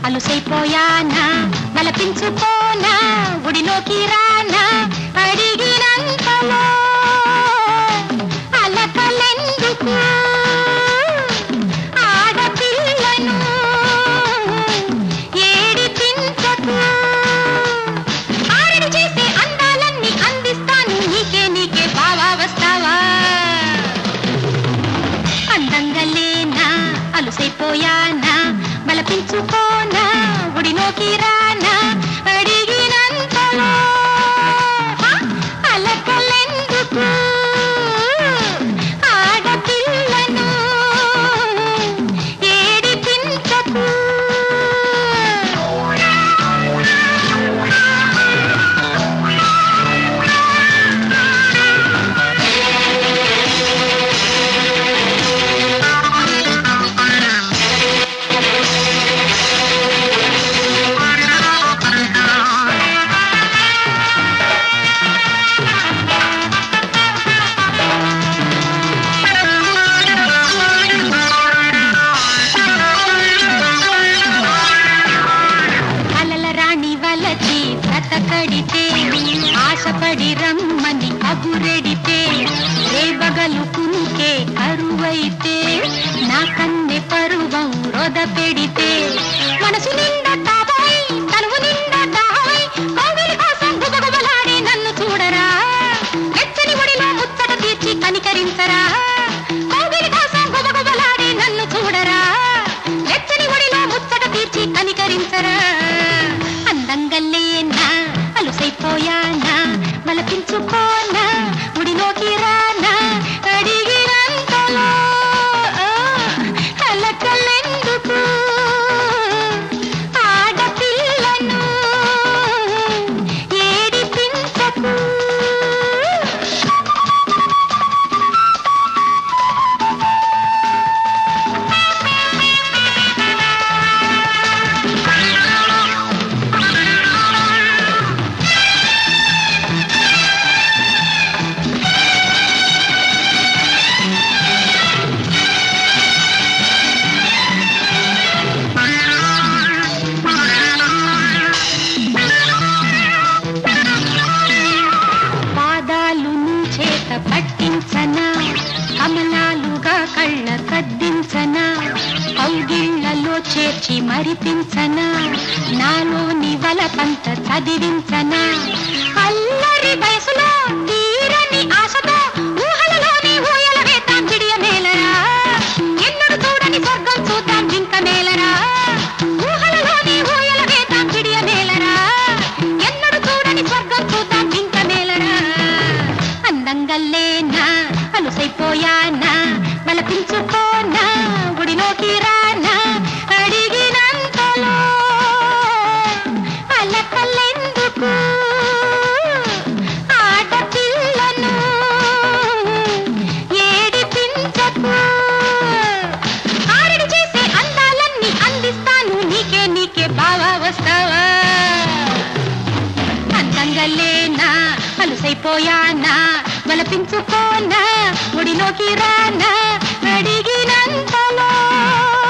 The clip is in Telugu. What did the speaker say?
అలుసైపోయానా మలపించుకోనా గుడిలోకి రానా అడిగినంతలో అలకలెందుకు ఆడపిల్లను ఏడిపించకు ఆరడి చేసే అందాలన్నీ అందిస్తాను నీకే నీకే బావా వస్తావా అందంగా లేనా అలుసైపోయానా బలపించుకోనా గుడిలోకి రానా అడిగినంతలో హ! అలకలెందుకు ఆడపిల్లను ఏడిపించకు అలల రాణి వలచి బ్రతకడితే ఆశపడి రమ్మని కబురెడితే రేబగలు కునుకే కరువైతే నా కన్నె పరువం రొద పెడితే మనసు నిండా తాపై తనువు నిండా దాహమై కౌగిలి కోసం గుబగుబలాడే నన్ను చూడరా వెచ్చని ఒడిలో ముచ్చట తీర్చి కనికరించరా కౌగిలి కోసం గుబగుబలాడే నన్ను చూడరా వెచ్చని ఒడిలో ముచ్చట తీర్చి కనికరించరా అందంగా లేనా అలుసైపోయానా మలపించుకోనా గుడిలోకి రానా అడిగినంతలో ఆ, కలకలెందుకు ఆడపిల్లను ఏడిపించకు పాదాలు నీ చేత పట్టించనా కమలాలుగా కళ్ళ కద్దించనా కౌగిళ్లలో చేర్చి మరిపించనా నాలోని వలపంత చదివించనా అల్లరి వయసులో తీరని ఆశతో ఊహలలోని ఊయల వేతాం చిడియ మేలరా ఎన్నడు చూడని స్వర్గం చూద్దాం జింక మేలరా ఊహలలోని ఊయల వేతాం చిడియ మేలరా ఎన్నడు చూడని స్వర్గం చూద్దాం జింక మేలరా అందంగా లేనా అలుసైపోయానా బలపించుకోనా గుడిలోకి రానా అడిగినంతలో అలకలెందుకు ఆడపిల్లను ఏడిపించకు ఆరడి చేసే అందాలన్నీ అందిస్తాను నీకే నీకే బావా వస్తావా అందంగా లేనా అలుసైపోయానా బలపించుకోనా గుడిలోకి రానా అడిగినంతలో